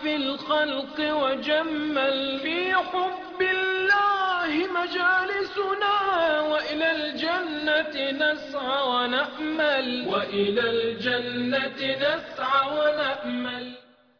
في الخلق وجمل في حب الله مجالسنا وإلى الجنة نسعى ونأمل وإلى الجنة نسعى ونأمل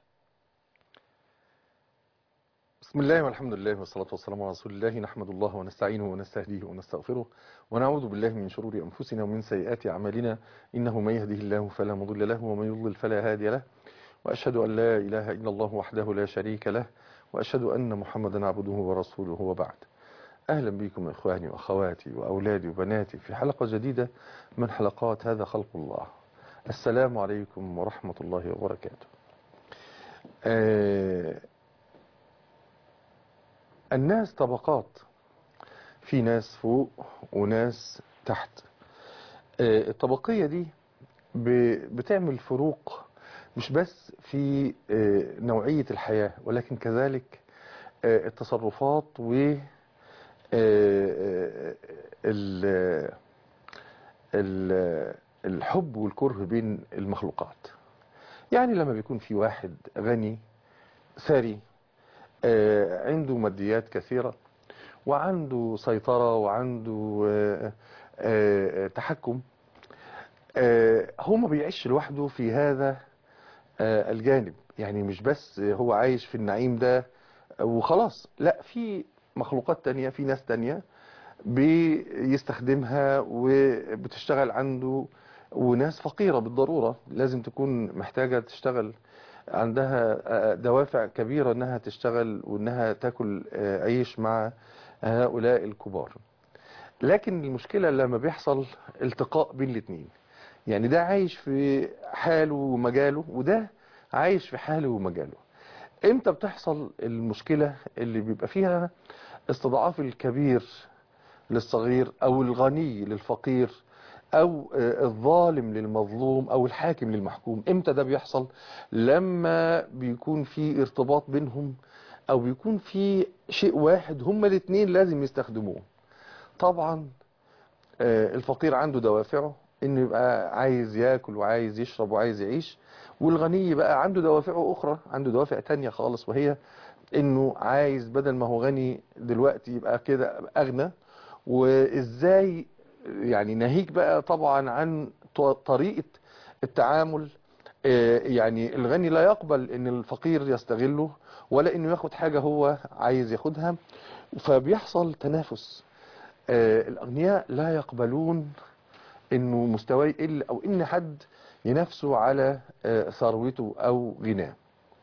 بسم الله والحمد لله والصلاة والسلام على رسول الله نحمد الله ونستعينه ونستهديه ونستغفره ونعوذ بالله من شرور أنفسنا ومن سيئات أعمالنا إنه من يهده الله فلا مضل له ومن يضلل فلا هادي له وأشهد أن لا إله إلا الله وحده لا شريك له وأشهد أن محمدا عبده ورسوله وبعد أهلا بكم إخواني وأخواتي وأولادي وبناتي في حلقة جديدة من حلقات هذا خلق الله السلام عليكم ورحمة الله وبركاته آه الناس طبقات في ناس فوق وناس تحت آه الطبقية دي بتعمل فروق مش بس في آه نوعية الحياة ولكن كذلك آه التصرفات و الحب والكره بين المخلوقات يعني لما بيكون في واحد غني ثري عنده ماديات كثيرة وعنده سيطرة وعنده تحكم هو ما بيعيش لوحده في هذا الجانب يعني مش بس هو عايش في النعيم ده وخلاص لا في مخلوقات تانية في ناس تانية بيستخدمها وبتشتغل عنده وناس فقيرة بالضرورة لازم تكون محتاجة تشتغل عندها دوافع كبيرة انها تشتغل وانها تاكل عيش مع هؤلاء الكبار لكن المشكلة لما بيحصل التقاء بين الاثنين يعني ده عايش في حاله ومجاله وده عايش في حاله ومجاله امتى بتحصل المشكلة اللي بيبقى فيها استضعاف الكبير للصغير او الغني للفقير او الظالم للمظلوم او الحاكم للمحكوم امتى ده بيحصل لما بيكون في ارتباط بينهم او بيكون في شيء واحد هما الاثنين لازم يستخدموه طبعا الفقير عنده دوافعه انه يبقى عايز ياكل وعايز يشرب وعايز يعيش والغني بقى عنده دوافعه اخرى عنده دوافع تانية خالص وهي انه عايز بدل ما هو غني دلوقتي يبقى كده اغنى وازاي يعني ناهيك بقى طبعا عن طريقة التعامل يعني الغني لا يقبل ان الفقير يستغله ولا انه ياخد حاجة هو عايز ياخدها فبيحصل تنافس الاغنياء لا يقبلون انه مستواه يقل او ان حد ينافسه على ثروته او غناه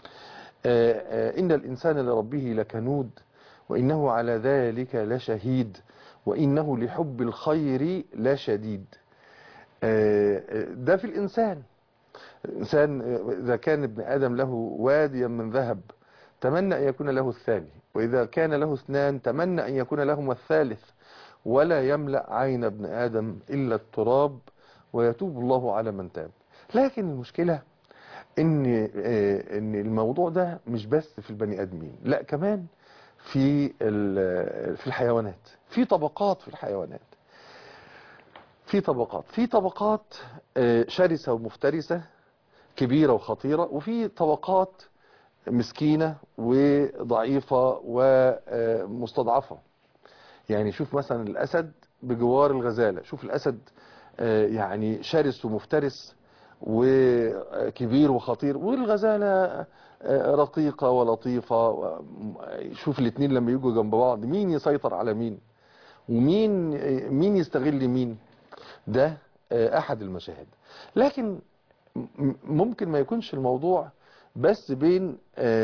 ان الانسان لربه لكنود وانه على ذلك لشهيد وإنه لحب الخير لا شديد ده في الإنسان الإنسان إذا كان ابن آدم له واديا من ذهب تمنى أن يكون له الثاني وإذا كان له اثنان تمنى أن يكون لهما الثالث ولا يملأ عين ابن آدم إلا التراب ويتوب الله على من تاب لكن المشكلة إن, إن الموضوع ده مش بس في البني آدمين لا كمان في في الحيوانات في طبقات في الحيوانات في طبقات في طبقات شرسة ومفترسة كبيرة وخطيرة وفي طبقات مسكينة وضعيفة ومستضعفة يعني شوف مثلا الأسد بجوار الغزالة شوف الأسد يعني شرس ومفترس وكبير وخطير والغزالة رقيقة ولطيفة شوف الاثنين لما يجوا جنب بعض مين يسيطر على مين ومين مين يستغل مين ده احد المشاهد لكن ممكن ما يكونش الموضوع بس بين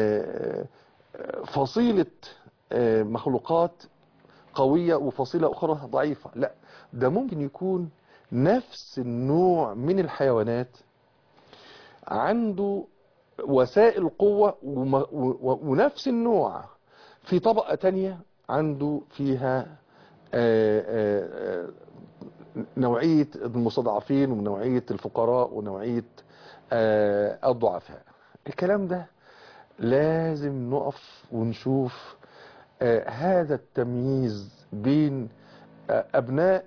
فصيلة مخلوقات قوية وفصيلة اخرى ضعيفة لا ده ممكن يكون نفس النوع من الحيوانات عنده وسائل قوة ونفس النوع في طبقة تانية عنده فيها نوعية المستضعفين ونوعية الفقراء ونوعية الضعفاء الكلام ده لازم نقف ونشوف هذا التمييز بين أبناء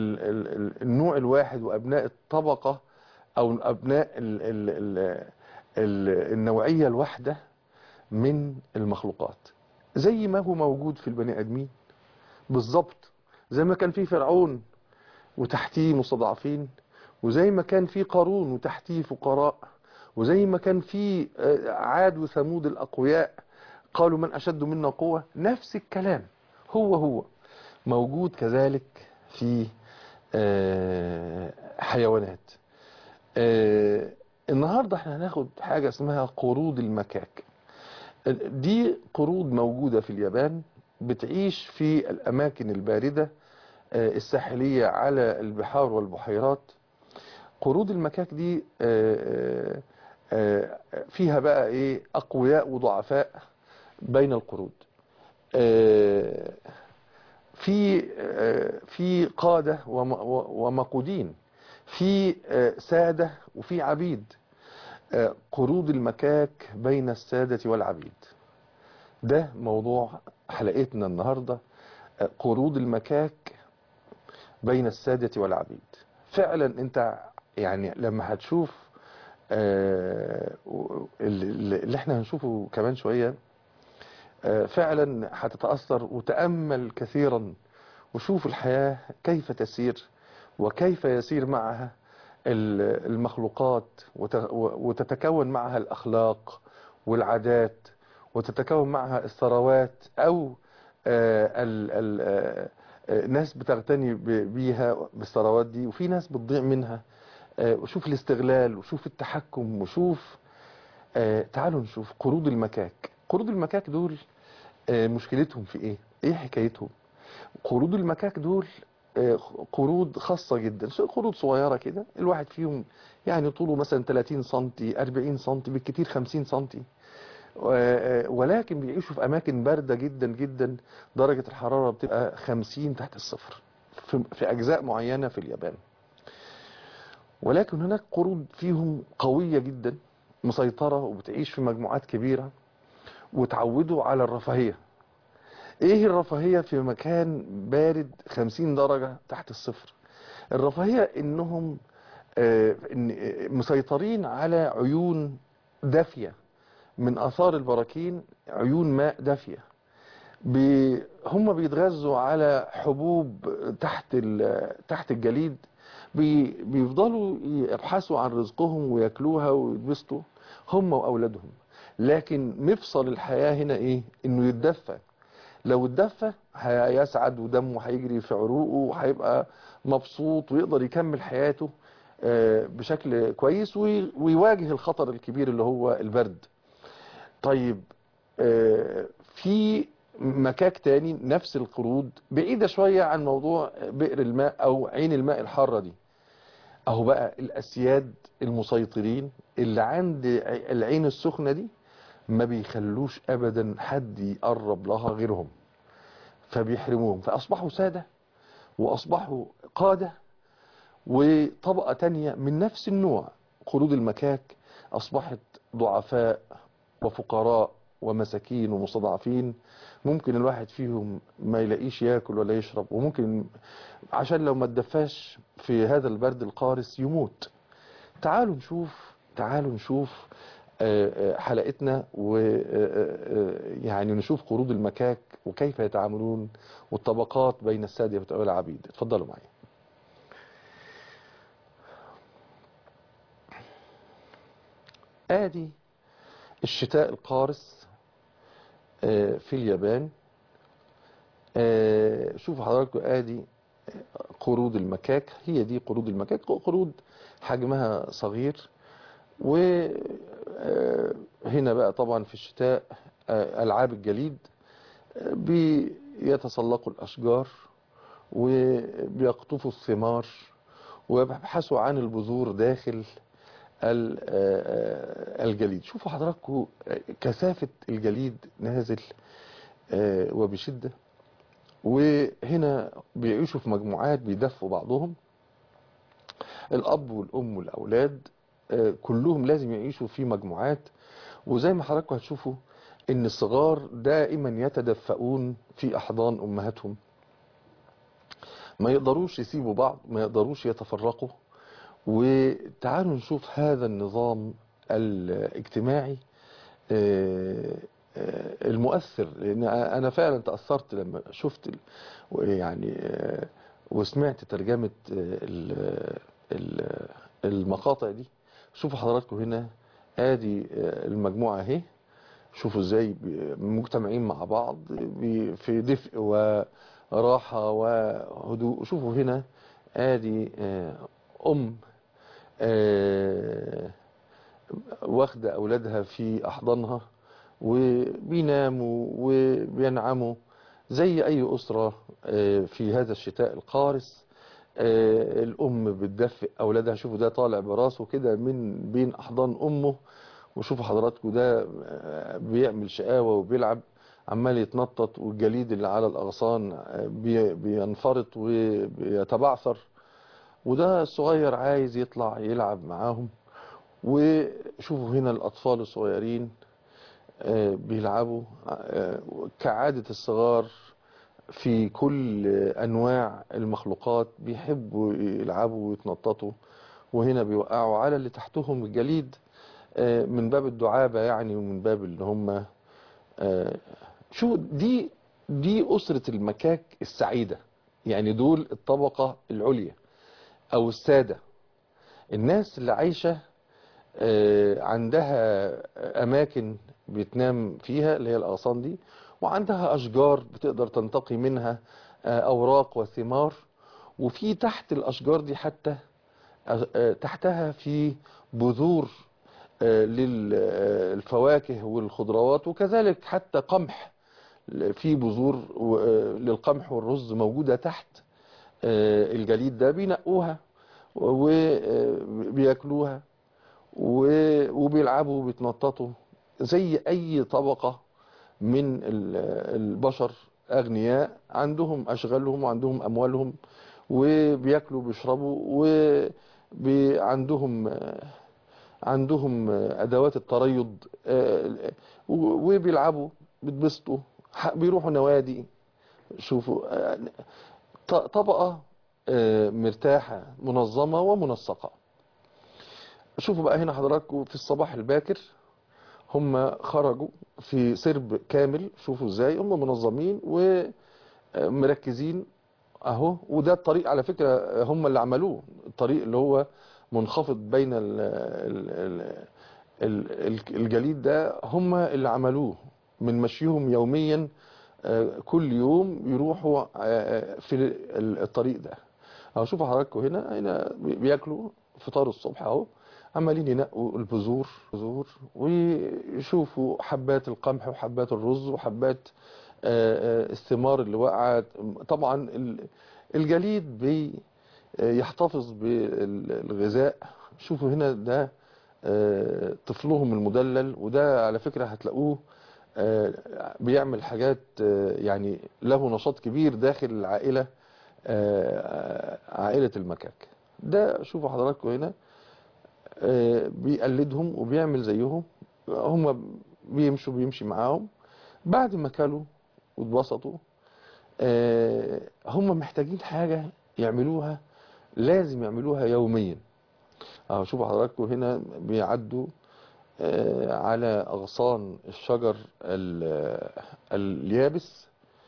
النوع الواحد وأبناء الطبقة أو أبناء ال- النوعية الواحدة من المخلوقات زي ما هو موجود في البني ادمين بالظبط زي ما كان في فرعون وتحتيه مستضعفين وزي ما كان في قارون وتحتيه فقراء وزي ما كان في آه، عاد وثمود الأقوياء قالوا من أشد منا قوة نفس الكلام هو هو موجود كذلك في آه، حيوانات آه، النهاردة احنا هناخد حاجة اسمها قرود المكاك دي قرود موجودة في اليابان بتعيش في الأماكن الباردة آه، الساحلية على البحار والبحيرات قرود المكاك دي آه، آه، آه، فيها بقى ايه أقوياء وضعفاء بين القرود آه، في آه، في قادة وم- و- ومقودين في آه، سادة وفي عبيد آه، قرود المكاك بين السادة والعبيد ده موضوع حلقتنا النهاردة آه، قرود المكاك بين السادة والعبيد فعلا انت يعني لما هتشوف آه، و- اللي اللي احنا هنشوفه كمان شوية آه، فعلا هتتأثر وتأمل كثيرا وشوف الحياة كيف تسير وكيف يسير معها ال- المخلوقات وت- وتتكون معها الأخلاق والعادات وتتكون معها الثروات أو آه، ال- ال- آه، آه، ناس بتغتني ب- بيها بالثروات دي وفي ناس بتضيع منها آه، وشوف الاستغلال وشوف التحكم وشوف آه، تعالوا نشوف قرود المكاك قرود المكاك دول آه، مشكلتهم في ايه ايه حكايتهم قرود المكاك دول آه، قرود خاصة جدا شو- قرود صغيرة كده الواحد فيهم يعني طوله مثلا 30 سنتي 40 سنتي بالكتير 50 سنتي و- ولكن بيعيشوا في أماكن باردة جدا جدا درجة الحرارة بتبقى 50 تحت الصفر في في أجزاء معينة في اليابان ولكن هناك قرود فيهم قوية جدا مسيطرة وبتعيش في مجموعات كبيرة وتعودوا على الرفاهية ايه الرفاهية في مكان بارد 50 درجة تحت الصفر الرفاهية انهم آه، إن- آه، مسيطرين على عيون دافية من اثار البراكين عيون ماء دافية بي هم بيتغذوا على حبوب تحت ال- تحت الجليد بي بيفضلوا يبحثوا عن رزقهم وياكلوها ويتبسطوا هم واولادهم لكن مفصل الحياة هنا ايه انه يتدفى لو اتدفى هيسعد ودمه هيجري في عروقه وهيبقى مبسوط ويقدر يكمل حياته آه، بشكل كويس وي- ويواجه الخطر الكبير اللي هو البرد طيب آه، في مكاك تاني نفس القرود بعيدة شوية عن موضوع بئر الماء أو عين الماء الحارة دي أهو بقى الأسياد المسيطرين اللي عند العين السخنة دي ما بيخلوش أبدا حد يقرب لها غيرهم فبيحرموهم فأصبحوا سادة وأصبحوا قادة وطبقة تانية من نفس النوع قرود المكاك أصبحت ضعفاء وفقراء ومساكين ومستضعفين ممكن الواحد فيهم ما يلاقيش ياكل ولا يشرب وممكن عشان لو ما اتدفاش في هذا البرد القارس يموت تعالوا نشوف تعالوا نشوف آه، آه، حلقتنا ويعني نشوف قرود المكاك وكيف يتعاملون والطبقات بين السادة والعبيد اتفضلوا معي ادي الشتاء القارس آه، في اليابان آه، شوفوا حضراتكم ادي قرود المكاك هي دي قرود المكاك قرود حجمها صغير وهنا بقى طبعا في الشتاء آه، ألعاب الجليد آه، بيتسلقوا الأشجار وبيقطفوا الثمار ويبحثوا عن البذور داخل ال- آه، الجليد شوفوا حضراتكم كثافة الجليد نازل آه، وبشدة وهنا بيعيشوا في مجموعات بيدفوا بعضهم الأب والأم والأولاد آه، كلهم لازم يعيشوا في مجموعات وزي ما حضراتكم هتشوفوا ان الصغار دائما يتدفئون في احضان امهاتهم ما يقدروش يسيبوا بعض ما يقدروش يتفرقوا وتعالوا نشوف هذا النظام الاجتماعي آه، آه، المؤثر لان انا فعلا تاثرت لما شفت ال- يعني آه، وسمعت ترجمه آه، ال- ال- المقاطع دي شوفوا حضراتكم هنا ادي آه، المجموعه اهي شوفوا ازاي بي- مجتمعين مع بعض بي- في دفء وراحه وهدوء شوفوا هنا ادي آه، ام آه، واخدة أولادها في أحضانها وبيناموا وبينعموا زي أي أسرة آه، في هذا الشتاء القارس آه، الأم بتدفئ أولادها شوفوا ده طالع براسه كده من بين أحضان أمه وشوفوا حضراتكم ده آه، بيعمل شقاوة وبيلعب عمال يتنطط والجليد اللي على الأغصان آه، بي- بينفرط وبيتبعثر وده الصغير عايز يطلع يلعب معاهم وشوفوا هنا الأطفال الصغيرين آه، بيلعبوا آه، كعادة الصغار في كل أنواع المخلوقات بيحبوا يلعبوا ويتنططوا وهنا بيوقعوا على اللي تحتهم الجليد آه، من باب الدعابة يعني ومن باب اللي هم آه، شو دي دي أسرة المكاك السعيدة يعني دول الطبقة العليا أو السادة الناس اللي عايشة آه، عندها أماكن بتنام فيها اللي هي الأغصان دي وعندها أشجار بتقدر تنتقي منها آه، أوراق وثمار وفي تحت الأشجار دي حتى آه، آه، تحتها في بذور آه، للفواكه والخضروات وكذلك حتى قمح في بذور و- آه، للقمح والرز موجودة تحت آه، الجليد ده بينقوها وبياكلوها و- وبيلعبوا وبيتنططوا زي أي طبقة من ال- البشر أغنياء عندهم أشغالهم وعندهم أموالهم وبياكلوا وبيشربوا وعندهم عندهم أدوات التريض آه، و- وبيلعبوا بيتبسطوا ح- بيروحوا نوادي شوفوا آه، ط- طبقة آه، مرتاحة منظمة ومنسقة شوفوا بقى هنا حضراتكم في الصباح الباكر هم خرجوا في سرب كامل شوفوا ازاي هم منظمين ومركزين اهو وده الطريق على فكرة هم اللي عملوه الطريق اللي هو منخفض بين ال ال ال ال الجليد ده هم اللي عملوه من مشيهم يوميا آه، كل يوم يروحوا آه، في ال- الطريق ده اهو شوفوا حضراتكم هنا هنا بي- بياكلوا فطار الصبح اهو عمالين ينقوا البذور بذور ويشوفوا حبات القمح وحبات الرز وحبات آه، آه، الثمار اللي وقعت طبعا ال- الجليد بي آه، يحتفظ بالغذاء شوفوا هنا ده آه، طفلهم المدلل وده على فكرة هتلاقوه آه، بيعمل حاجات آه، يعني له نشاط كبير داخل العائلة آه، عائلة المكاك ده شوفوا حضراتكم هنا آه، بيقلدهم وبيعمل زيهم هم بيمشوا بيمشي معاهم بعد ما كلوا واتبسطوا آه، هم محتاجين حاجة يعملوها لازم يعملوها يوميا اهو شوفوا حضراتكم هنا بيعدوا آه، على أغصان الشجر ال- اليابس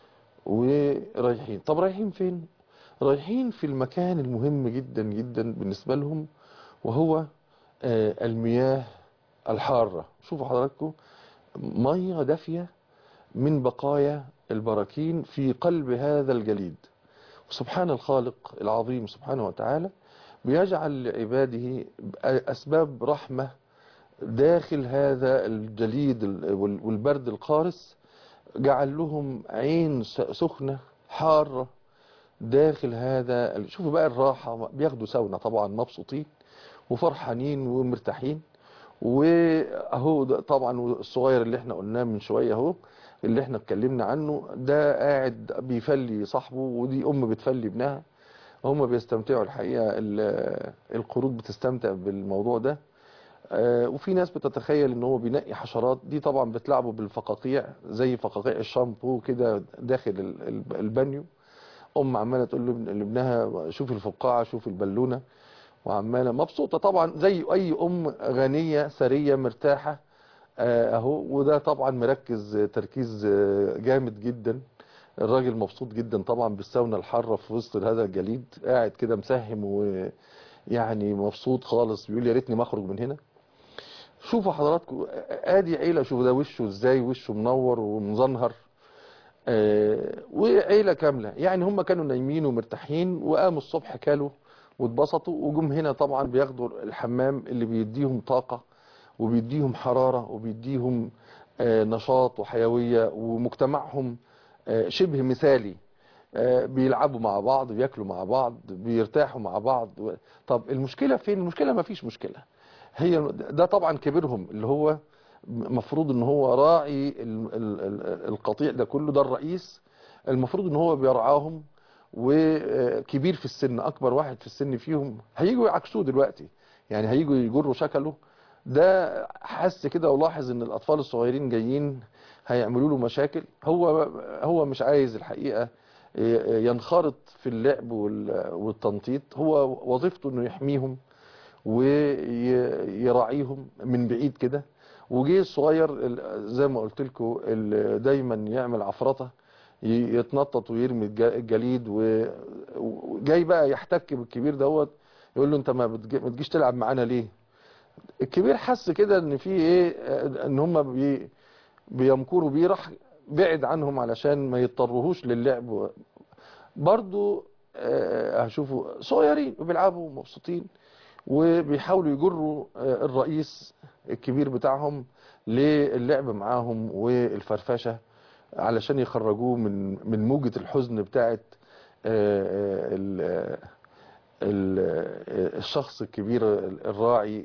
ورايحين طب رايحين فين رايحين في المكان المهم جدا جدا بالنسبة لهم وهو آه، المياه الحارة شوفوا حضراتكم مية دافية من بقايا البراكين في قلب هذا الجليد سبحان الخالق العظيم سبحانه وتعالى بيجعل لعباده أسباب رحمة داخل هذا الجليد وال- والبرد القارس جعل لهم عين س- سخنة حارة داخل هذا ال- شوفوا بقى الراحة بياخدوا ساونا طبعا مبسوطين وفرحانين ومرتاحين واهو ده طبعا الصغير اللي احنا قلناه من شوية اهو اللي احنا اتكلمنا عنه ده قاعد بيفلي صاحبه ودي ام بتفلي ابنها هم بيستمتعوا الحقيقة ال- القرود بتستمتع بالموضوع ده آه، وفي ناس بتتخيل ان هو بينقي حشرات دي طبعا بتلعبوا بالفقاقيع زي فقاقيع الشامبو كده داخل ال- ال- البانيو ام عماله تقول له لابنها شوف الفقاعه شوف البالونه وعمالة مبسوطة طبعا زي أي أم غنية ثرية مرتاحة آه، أهو وده طبعا مركز تركيز آه، جامد جدا الراجل مبسوط جدا طبعا بالساونا الحارة في وسط هذا الجليد قاعد كده مساهم ويعني مبسوط خالص بيقول يا ريتني ما اخرج من هنا شوفوا حضراتكم ادي عيلة شوفوا ده وشه ازاي وشه منور ومزنهر آه، وعيلة كاملة يعني هم كانوا نايمين ومرتاحين وقاموا الصبح كلوا واتبسطوا وجم هنا طبعا بياخدوا الحمام اللي بيديهم طاقة وبيديهم حرارة وبيديهم آه، نشاط وحيوية ومجتمعهم آه، شبه مثالي آه، بيلعبوا مع بعض بياكلوا مع بعض بيرتاحوا مع بعض و- طب المشكلة فين المشكلة ما فيش مشكلة هي ده طبعا كبيرهم اللي هو مفروض ان هو راعي ال- ال- ال- القطيع ده كله ده الرئيس المفروض ان هو بيرعاهم وكبير في السن اكبر واحد في السن فيهم هيجوا يعكسوه دلوقتي يعني هيجوا يجروا شكله ده حس كده ولاحظ ان الاطفال الصغيرين جايين هيعملوا له مشاكل هو هو مش عايز الحقيقة ينخرط في اللعب وال- والتنطيط هو وظيفته انه يحميهم ويراعيهم من بعيد كده وجه الصغير ال- زي ما قلت لكم اللي دايما يعمل عفرطه ي- يتنطط ويرمي الج- الجليد و- وجاي بقى يحتك بالكبير دوت يقول له انت ما بتج- ما تجيش تلعب معانا ليه الكبير حس كده ان في ايه آه، ان هم بي بيمكروا بيه راح بعد عنهم علشان ما يضطروهوش للعب برضو آه، هشوفوا صغيرين وبيلعبوا مبسوطين وبيحاولوا يجروا آه، الرئيس الكبير بتاعهم للعب معاهم والفرفشة علشان يخرجوه من من موجة الحزن بتاعت آه، آه، ال- آه، ال- آه، الشخص الكبير الراعي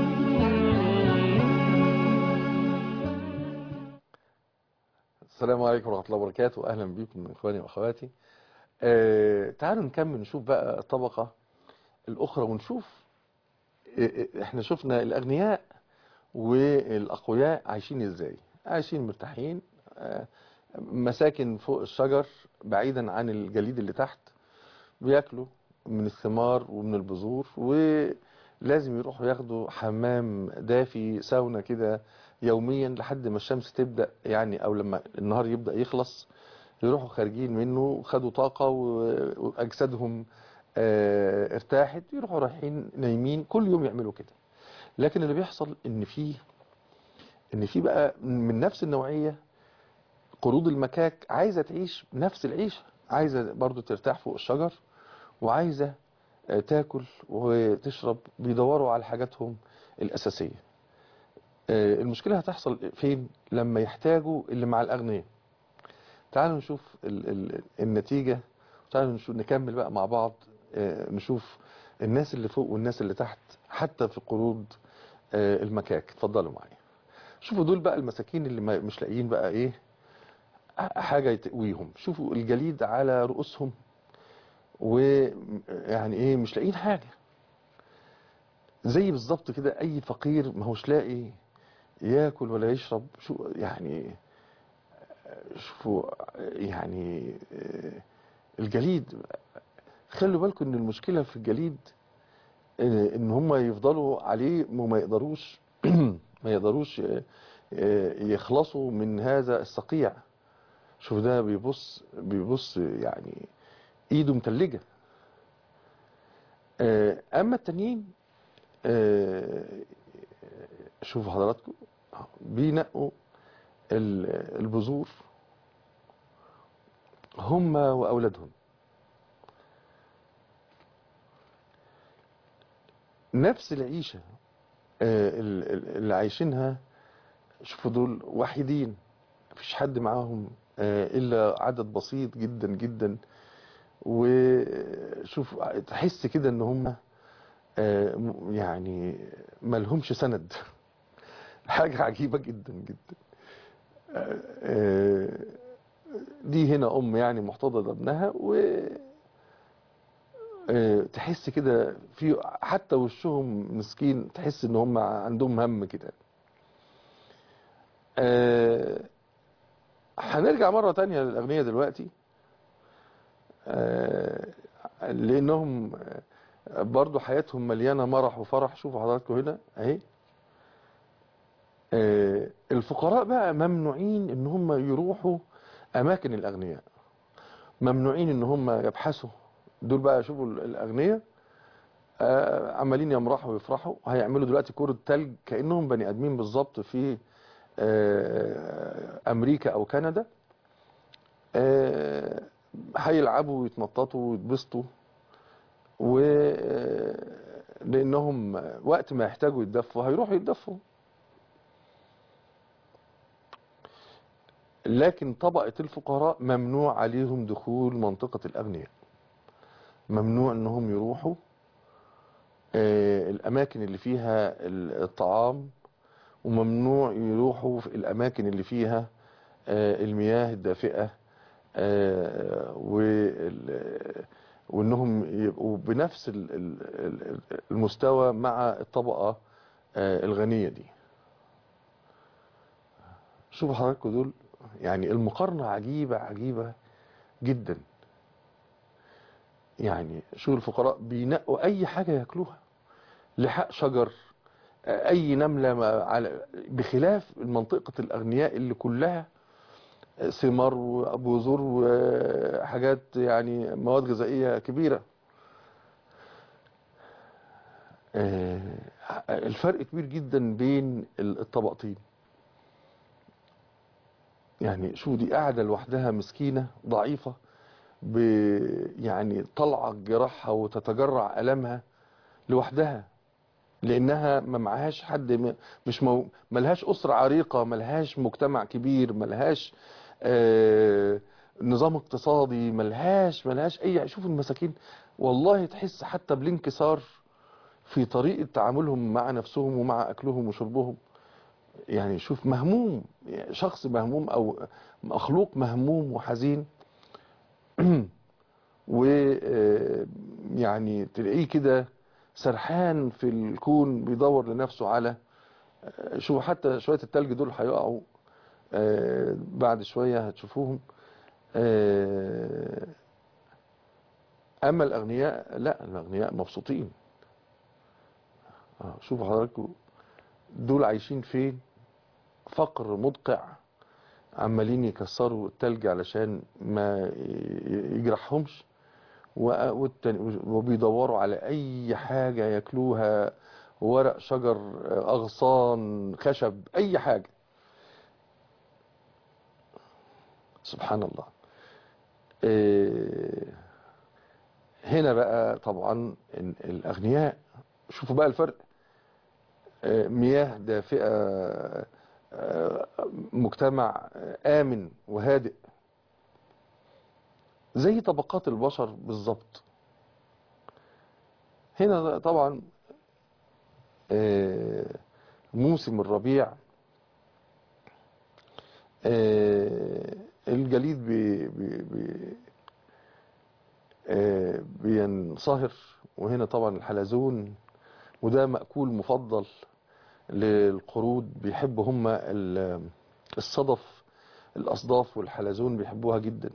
السلام عليكم ورحمة الله وبركاته أهلا بكم من إخواني وأخواتي آه، تعالوا نكمل نشوف بقى الطبقة الأخرى ونشوف آه، آه، احنا شفنا الأغنياء والأقوياء عايشين إزاي عايشين مرتاحين آه، مساكن فوق الشجر بعيدا عن الجليد اللي تحت بياكلوا من الثمار ومن البذور ولازم يروحوا ياخدوا حمام دافي ساونا كده يوميا لحد ما الشمس تبدأ يعني او لما النهار يبدأ يخلص يروحوا خارجين منه خدوا طاقة و- وأجسادهم آه، ارتاحت يروحوا رايحين نايمين كل يوم يعملوا كده لكن اللي بيحصل ان في ان في بقى من نفس النوعية قرود المكاك عايزة تعيش نفس العيشة عايزة برضو ترتاح فوق الشجر وعايزة آه، تاكل وتشرب بيدوروا على حاجاتهم الأساسية آه، المشكلة هتحصل فين لما يحتاجوا اللي مع الأغنياء تعالوا نشوف ال ال النتيجة تعالوا نشوف نكمل بقى مع بعض آه، نشوف الناس اللي فوق والناس اللي تحت حتى في قرود آه، المكاك اتفضلوا معايا شوفوا دول بقى المساكين اللي ما- مش لاقيين بقى ايه حاجة يتقويهم شوفوا الجليد على رؤوسهم ويعني ايه مش لاقيين حاجة زي بالظبط كده اي فقير ما هوش لاقي ياكل ولا يشرب شو يعني شوفوا يعني آه، الجليد خلوا بالكم ان المشكلة في الجليد آه، ان هم يفضلوا عليه وما يقدروش ما يقدروش آه، آه، يخلصوا من هذا الصقيع شوف ده بيبص بيبص يعني ايده متلجة آه، اما التانيين آه، شوفوا حضراتكم بينقوا ال- البذور هم واولادهم نفس العيشة آه، ال- ال- اللي عايشينها شوفوا دول وحيدين مفيش حد معاهم آه، إلا عدد بسيط جدا جدا وشوف تحس كده ان هم آه، م- يعني ملهمش سند حاجة عجيبة جدا جدا آه، آه، دي هنا أم يعني محتضنة ابنها و آه، تحس كده في حتى وشهم مسكين تحس ان هم عندهم هم كده آه، هنرجع مرة تانية للأغنياء دلوقتي آه، لأنهم برضو حياتهم مليانة مرح وفرح شوفوا حضراتكم هنا اهي آه، الفقراء بقى ممنوعين ان هم يروحوا اماكن الاغنياء ممنوعين ان هم يبحثوا دول بقى شوفوا ال- الاغنياء آه، عمالين يمرحوا ويفرحوا هيعملوا دلوقتي كرة تلج كأنهم بني ادمين بالظبط في آه، امريكا او كندا آه، هيلعبوا ويتنططوا ويتبسطوا و آه، لانهم وقت ما يحتاجوا يتدفوا هيروحوا يتدفوا لكن طبقة الفقراء ممنوع عليهم دخول منطقة الأغنياء ممنوع انهم يروحوا آه، الأماكن اللي فيها الطعام وممنوع يروحوا في الأماكن اللي فيها آه، المياه الدافئة آه، وال- وانهم يبقوا بنفس ال- ال- ال- المستوى مع الطبقة آه، الغنية دي شوفوا حضراتكم دول يعني المقارنة عجيبة عجيبة جدا يعني شو الفقراء بينقوا اي حاجة ياكلوها لحق شجر آه، اي نملة ما- على بخلاف منطقة الاغنياء اللي كلها ثمار وبذور وحاجات يعني مواد غذائية كبيرة آه، الفرق كبير جدا بين الطبقتين يعني شو دي قاعدة لوحدها مسكينة ضعيفة ب يعني طلع جراحها وتتجرع ألمها لوحدها لأنها ما معهاش حد م- مش مو ملهاش أسرة عريقة ملهاش مجتمع كبير ملهاش آه نظام اقتصادي ملهاش ملهاش أي شوف المساكين والله تحس حتى بالانكسار في طريقة تعاملهم مع نفسهم ومع أكلهم وشربهم يعني شوف مهموم يعني شخص مهموم او مخلوق مهموم وحزين و آه، يعني تلاقيه كده سرحان في الكون بيدور لنفسه على آه، شوف حتى شوية التلج دول هيقعوا آه، بعد شوية هتشوفوهم آه، اما الاغنياء لا الاغنياء مبسوطين آه، شوفوا حضراتكم دول عايشين فين فقر مدقع عمالين يكسروا التلج علشان ما ي- يجرحهمش و- والتاني- وبيدوروا على اي حاجة ياكلوها ورق شجر اغصان خشب اي حاجة سبحان الله إيه، هنا بقى طبعا ال- الاغنياء شوفوا بقى الفرق آه، مياه دافئة آه، مجتمع آه، آمن وهادئ زي طبقات البشر بالظبط هنا طبعا آه، موسم الربيع آه، الجليد بي بي بي آه، بينصهر وهنا طبعا الحلزون وده مأكول مفضل للقرود بيحبوا هم ال- الصدف الأصداف والحلزون بيحبوها جدا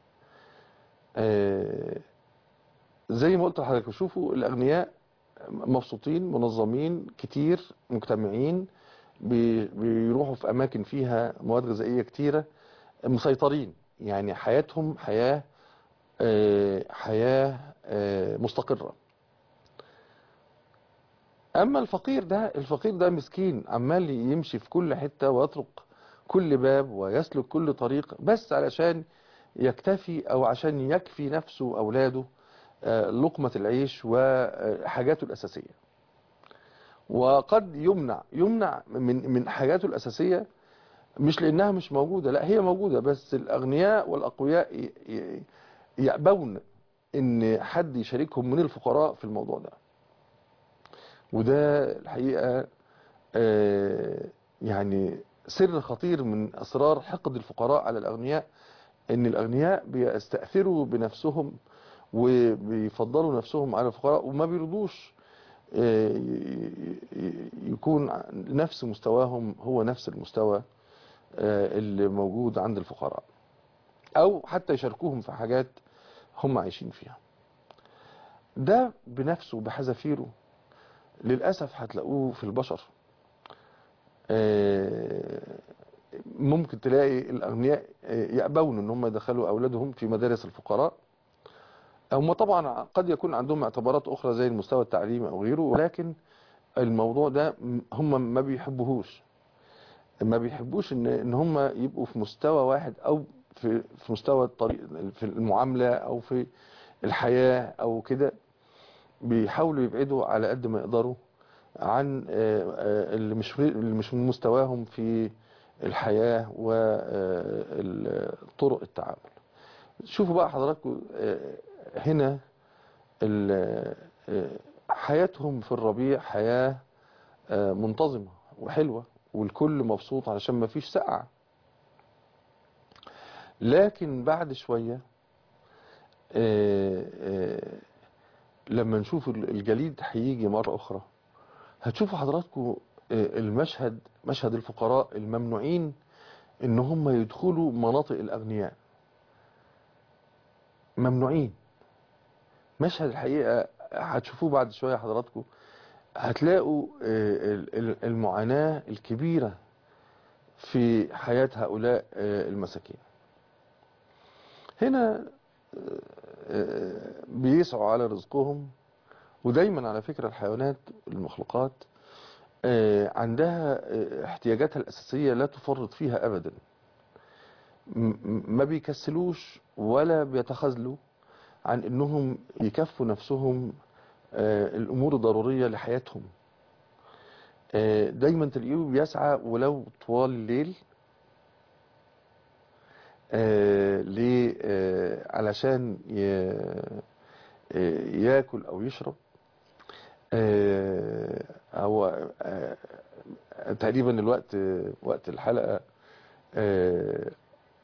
آه، زي ما قلت لحضرتك شوفوا الأغنياء مبسوطين منظمين كتير مجتمعين بي- بيروحوا في أماكن فيها مواد غذائية كتيرة مسيطرين يعني حياتهم حياة آه، حياة آه، مستقرة اما الفقير ده الفقير ده مسكين عمال يمشي في كل حتة ويطرق كل باب ويسلك كل طريق بس علشان يكتفي او عشان يكفي نفسه واولاده آه، لقمة العيش وحاجاته الاساسية وقد يمنع يمنع من من حاجاته الاساسية مش لانها مش موجودة لا هي موجودة بس الاغنياء والاقوياء ي- ي- يأبون ان حد يشاركهم من الفقراء في الموضوع ده وده الحقيقة آه، يعني سر خطير من أسرار حقد الفقراء على الأغنياء إن الأغنياء بيستأثروا بنفسهم وبيفضلوا نفسهم على الفقراء وما بيرضوش آه، ي- ي- يكون نفس مستواهم هو نفس المستوى آه، اللي موجود عند الفقراء أو حتى يشاركوهم في حاجات هم عايشين فيها ده بنفسه بحذافيره للأسف هتلاقوه في البشر آه، ممكن تلاقي الأغنياء آه، يأبون ان هم يدخلوا أولادهم في مدارس الفقراء هم طبعا قد يكون عندهم اعتبارات أخرى زي المستوى التعليمي أو غيره ولكن الموضوع ده هم ما بيحبوهوش ما بيحبوش ان ان هم يبقوا في مستوى واحد او في في مستوى الطريق في المعامله او في الحياه او كده بيحاولوا يبعدوا على قد ما يقدروا عن آه، آه، اللي مش في- اللي مش من مستواهم في الحياه وطرق التعامل شوفوا بقى حضراتكم آه، هنا ال- آه، حياتهم في الربيع حياه آه، منتظمه وحلوه والكل مبسوط علشان ما فيش سقعة لكن بعد شوية آه، آه، لما نشوف الجليد هيجي مرة أخرى هتشوفوا حضراتكم آه، المشهد مشهد الفقراء الممنوعين إن هم يدخلوا مناطق الأغنياء ممنوعين مشهد الحقيقة هتشوفوه بعد شوية حضراتكم هتلاقوا آه، ال- ال- المعاناة الكبيرة في حياة هؤلاء آه، المساكين هنا آه، آه، بيسعوا على رزقهم ودايما على فكرة الحيوانات المخلوقات آه، عندها آه، احتياجاتها الأساسية لا تفرط فيها أبدا م- م- ما بيكسلوش ولا بيتخاذلوا عن انهم يكفوا نفسهم آه، الامور الضروريه لحياتهم آه، دايما تلاقيه بيسعى ولو طوال الليل آه، ليه آه، علشان ي- آه، ياكل او يشرب آه، هو آه، تقريبا الوقت وقت الحلقه اه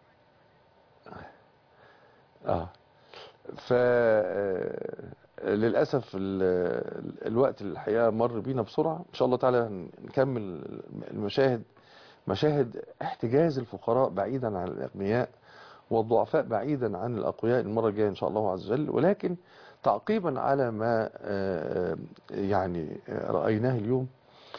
آه. ف آه، للاسف ال- الوقت الحقيقه مر بينا بسرعه ان شاء الله تعالى نكمل المشاهد مشاهد احتجاز الفقراء بعيدا عن الاغنياء والضعفاء بعيدا عن الاقوياء المره الجايه ان شاء الله عز وجل ولكن تعقيبا على ما آه، يعني آه، رايناه اليوم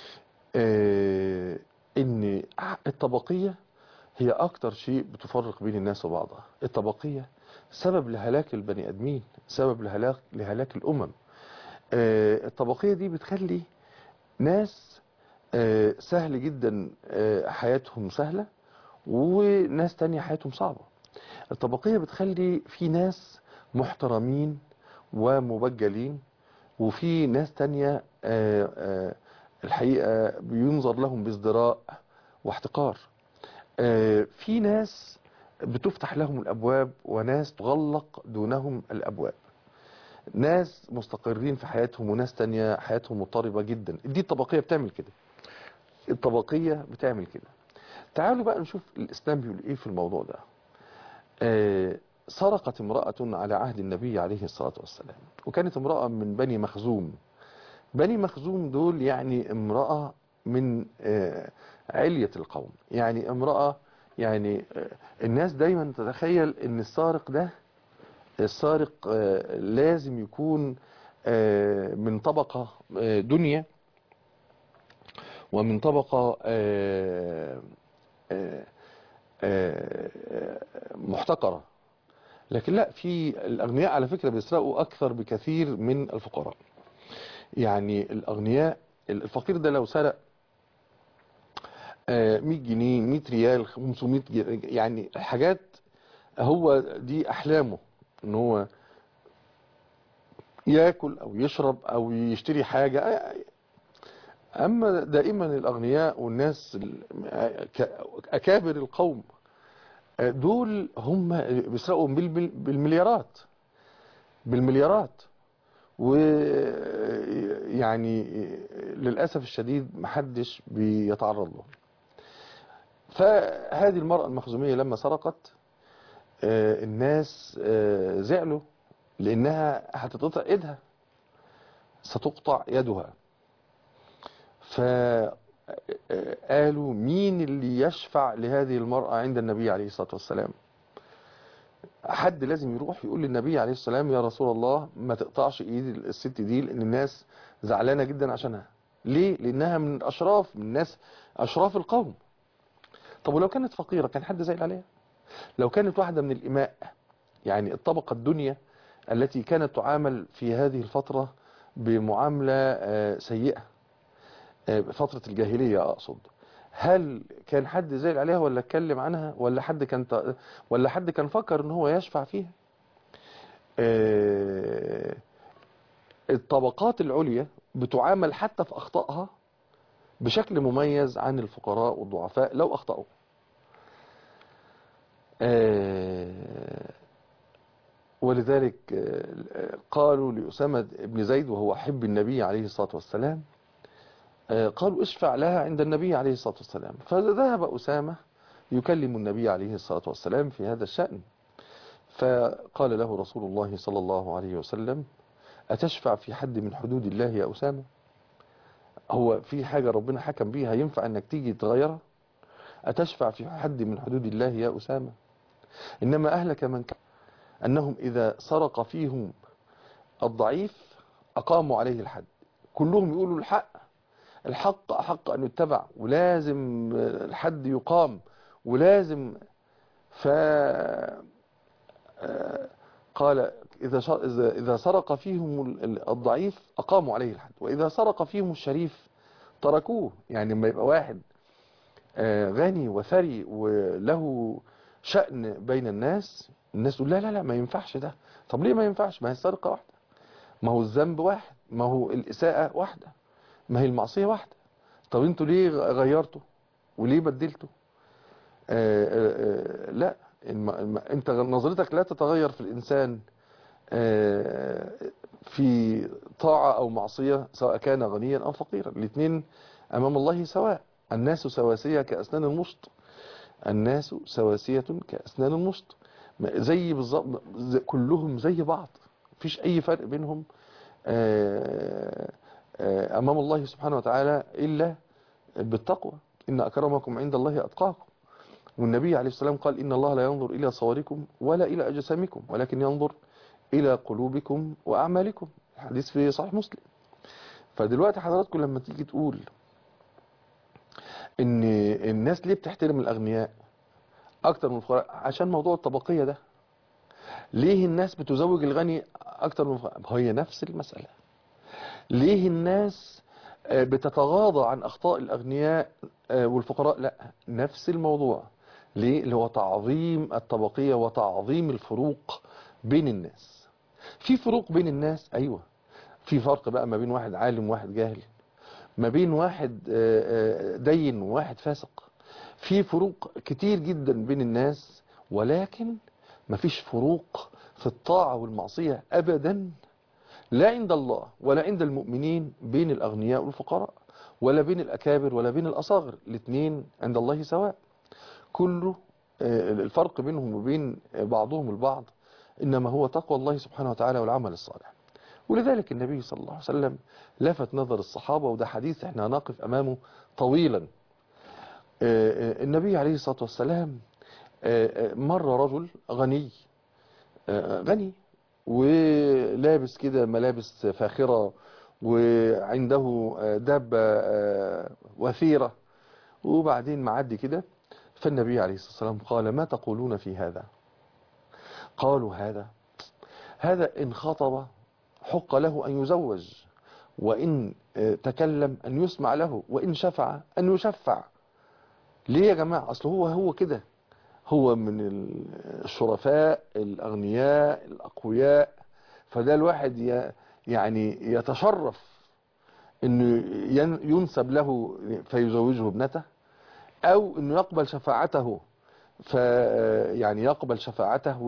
آه، ان الطبقيه هي اكتر شيء بتفرق بين الناس وبعضها الطبقيه سبب لهلاك البني ادمين سبب لهلاك لهلاك الامم آه، الطبقيه دي بتخلي ناس آه، سهل جدا آه، حياتهم سهله وناس تانية حياتهم صعبه الطبقيه بتخلي في ناس محترمين ومبجلين وفي ناس تانية آه، آه، الحقيقه بينظر لهم بازدراء واحتقار آه، في ناس بتفتح لهم الأبواب وناس تغلق دونهم الأبواب ناس مستقرين في حياتهم وناس تانية حياتهم مضطربة جدا دي الطبقية بتعمل كده الطبقية بتعمل كده تعالوا بقى نشوف الإسلام بيقول إيه في الموضوع ده آه، سرقت امرأة على عهد النبي عليه الصلاة والسلام وكانت امرأة من بني مخزوم بني مخزوم دول يعني امرأة من آه، علية القوم يعني امرأة يعني آه، الناس دايما تتخيل ان السارق ده السارق آه، لازم يكون آه، من طبقة آه، دنيا ومن طبقة آه، آه، آه، محتقرة لكن لا في الأغنياء على فكرة بيسرقوا أكثر بكثير من الفقراء يعني الأغنياء الفقير ده لو سرق آه، 100 جنيه 100 ريال 500 جنيه يعني حاجات هو دي أحلامه إن هو ياكل أو يشرب أو يشتري حاجة آه، أما دائما الأغنياء والناس ال- ك- أكابر القوم آه، دول هم بيسرقوا بالمل- بالمليارات بالمليارات ويعني للأسف الشديد محدش بيتعرض له فهذه المرأة المخزومية لما سرقت آه، الناس آه، زعلوا لأنها هتتقطع إيدها ستقطع يدها فقالوا مين اللي يشفع لهذه المرأة عند النبي عليه الصلاة والسلام حد لازم يروح يقول للنبي عليه السلام يا رسول الله ما تقطعش ايد الست دي لان الناس زعلانه جدا عشانها ليه لانها من الاشراف من الناس اشراف القوم طب ولو كانت فقيره كان حد زعل عليها لو كانت واحده من الاماء يعني الطبقه الدنيا التي كانت تعامل في هذه الفتره بمعامله آه، سيئه آه، فتره الجاهليه اقصد هل كان حد زعل عليها ولا اتكلم عنها ولا حد كان ت- ولا حد كان فكر ان هو يشفع فيها آه، الطبقات العليا بتعامل حتى في اخطائها بشكل مميز عن الفقراء والضعفاء لو اخطأوا آه، ولذلك آه، قالوا لأسامة بن زيد وهو حب النبي عليه الصلاة والسلام آه، قالوا اشفع لها عند النبي عليه الصلاة والسلام فذهب أسامة يكلم النبي عليه الصلاة والسلام في هذا الشأن فقال له رسول الله صلى الله عليه وسلم أتشفع في حد من حدود الله يا أسامة هو في حاجة ربنا حكم بيها ينفع أنك تيجي تغيرها أتشفع في حد من حدود الله يا أسامة إنما أهلك من كان أنهم إذا سرق فيهم الضعيف أقاموا عليه الحد كلهم يقولوا الحق الحق أحق أن يتبع ولازم الحد يقام ولازم ف قال إذا شا- إذا إذا سرق فيهم ال- الضعيف أقاموا عليه الحد وإذا سرق فيهم الشريف تركوه يعني لما يبقى واحد آه، غني وثري وله شأن بين الناس الناس تقول لا لا لا ما ينفعش ده طب ليه ما ينفعش ما هي السرقة واحدة ما هو الذنب واحد ما هو الإساءة واحدة ما هي المعصية واحدة طب انتوا ليه غيرتوا وليه بدلتوا آه، آه، آه، لا الم... الم... انت نظرتك لا تتغير في الإنسان آه، في طاعة أو معصية سواء كان غنيا أو فقيرا الاثنين أمام الله سواء الناس سواسية كأسنان المشط الناس سواسية كأسنان المشط ما- زي بالظبط زي- كلهم زي بعض مفيش أي فرق بينهم آه، آه، أمام الله سبحانه وتعالى إلا بالتقوى إن أكرمكم عند الله أتقاكم والنبي عليه السلام قال إن الله لا ينظر إلى صوركم ولا إلى أجسامكم ولكن ينظر إلى قلوبكم وأعمالكم الحديث في صحيح مسلم فدلوقتي حضراتكم لما تيجي تقول ان الناس ليه بتحترم الاغنياء اكتر من الفقراء عشان موضوع الطبقية ده ليه الناس بتزوج الغني اكتر من الفقراء هي نفس المسألة ليه الناس آه، بتتغاضى عن اخطاء الاغنياء آه، والفقراء لا نفس الموضوع ليه اللي هو تعظيم الطبقية وتعظيم الفروق بين الناس في فروق بين الناس ايوه في فرق بقى ما بين واحد عالم وواحد جاهل ما بين واحد آه، آه، دين وواحد فاسق في فروق كتير جدا بين الناس ولكن ما فيش فروق في الطاعة والمعصية أبدا لا عند الله ولا عند المؤمنين بين الأغنياء والفقراء ولا بين الأكابر ولا بين الأصاغر الاثنين عند الله سواء كله آه، الفرق بينهم وبين بعضهم البعض إنما هو تقوى الله سبحانه وتعالى والعمل الصالح ولذلك النبي صلى الله عليه وسلم لفت نظر الصحابة وده حديث احنا هنقف أمامه طويلا آه، آه، النبي عليه الصلاة والسلام آه، آه، مر رجل غني آه، غني ولابس كده ملابس فاخرة وعنده آه، دابة آه، وثيرة وبعدين معدي كده فالنبي عليه الصلاة والسلام قال ما تقولون في هذا قالوا هذا هذا إن خطب حق له أن يزوج وإن آه، تكلم أن يسمع له وإن شفع أن يشفع ليه يا جماعة أصل هو هو كده هو من الشرفاء الأغنياء الأقوياء فده الواحد ي- يعني يتشرف انه ين- ينسب له فيزوجه ابنته او انه يقبل شفاعته ف يعني يقبل شفاعته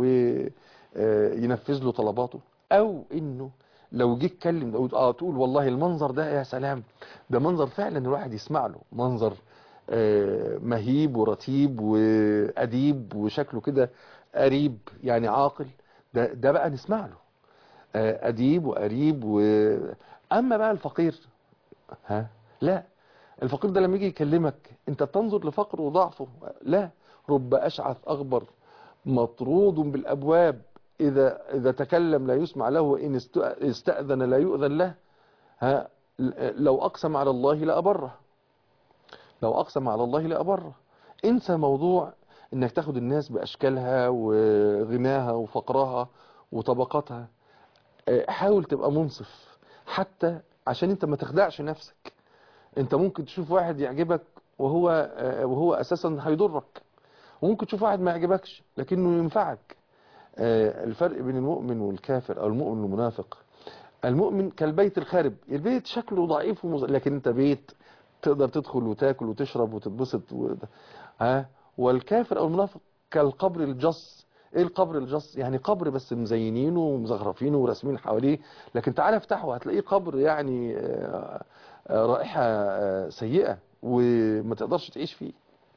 وينفذ له طلباته او انه لو جه اتكلم أو اه تقول والله المنظر ده يا سلام ده منظر فعلا الواحد يسمع له منظر آه، مهيب ورتيب وأديب وشكله كده قريب يعني عاقل ده ده بقى نسمع له آه، أديب وقريب و... أما بقى الفقير ها لا الفقير ده لما يجي يكلمك انت بتنظر لفقره وضعفه لا رب أشعث أغبر مطرود بالأبواب إذا إذا تكلم لا يسمع له وإن است- استأذن لا يؤذن له ها لو أقسم على الله لأبره لو أقسم على الله لأبره انسى موضوع انك تاخد الناس بأشكالها وغناها وفقرها وطبقاتها اه، حاول تبقى منصف حتى عشان انت ما تخدعش نفسك انت ممكن تشوف واحد يعجبك وهو اه، وهو اساسا هيضرك وممكن تشوف واحد ما يعجبكش لكنه ينفعك اه، الفرق بين المؤمن والكافر او المؤمن والمنافق المؤمن كالبيت الخارب البيت شكله ضعيف ومز... لكن انت بيت تقدر تدخل وتاكل وتشرب وتتبسط و... ها والكافر او المنافق كالقبر الجص ايه القبر الجص يعني قبر بس مزينينه ومزخرفينه وراسمين حواليه لكن تعالى افتحه هتلاقيه قبر يعني آه، آه، رائحة آه، سيئة وما تقدرش تعيش فيه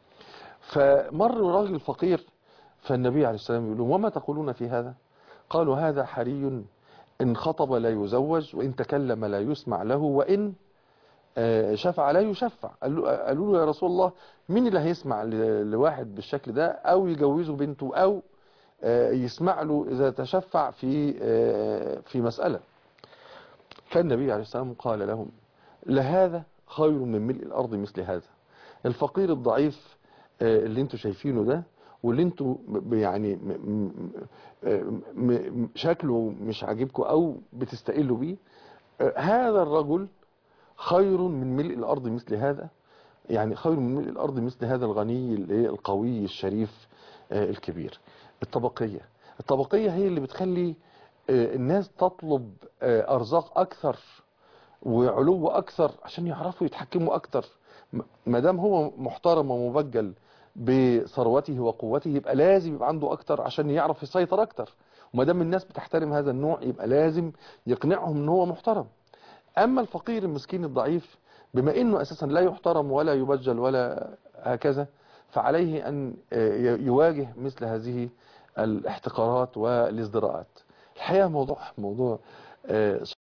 فمر راجل فقير فالنبي عليه السلام يقول لهم وما تقولون في هذا قالوا هذا حري إن خطب لا يزوج وإن تكلم لا يسمع له وإن آه، شفع لا يشفع قالوا قالوا له يا رسول الله مين اللي هيسمع ل- لواحد بالشكل ده أو يجوزه بنته أو آه، يسمع له إذا تشفع في آه، في مسألة فالنبي عليه السلام قال لهم لهذا خير من ملء الأرض مثل هذا الفقير الضعيف آه، اللي انتوا شايفينه ده واللي انتوا ب- يعني م- م- م- م- شكله مش عاجبكم او بتستقلوا بيه آه، هذا الرجل خير من ملء الارض مثل هذا يعني خير من ملء الارض مثل هذا الغني الايه القوي الشريف آه، الكبير الطبقية الطبقية هي اللي بتخلي آه، الناس تطلب آه، ارزاق اكثر وعلو اكثر عشان يعرفوا يتحكموا اكثر م- ما دام هو محترم ومبجل بثروته وقوته يبقى لازم يبقى عنده اكتر عشان يعرف يسيطر اكتر وما دام الناس بتحترم هذا النوع يبقى لازم يقنعهم ان هو محترم اما الفقير المسكين الضعيف بما انه اساسا لا يحترم ولا يبجل ولا هكذا فعليه ان آه، ي- يواجه مثل هذه الاحتقارات والازدراءات الحقيقة موضوع موضوع آه،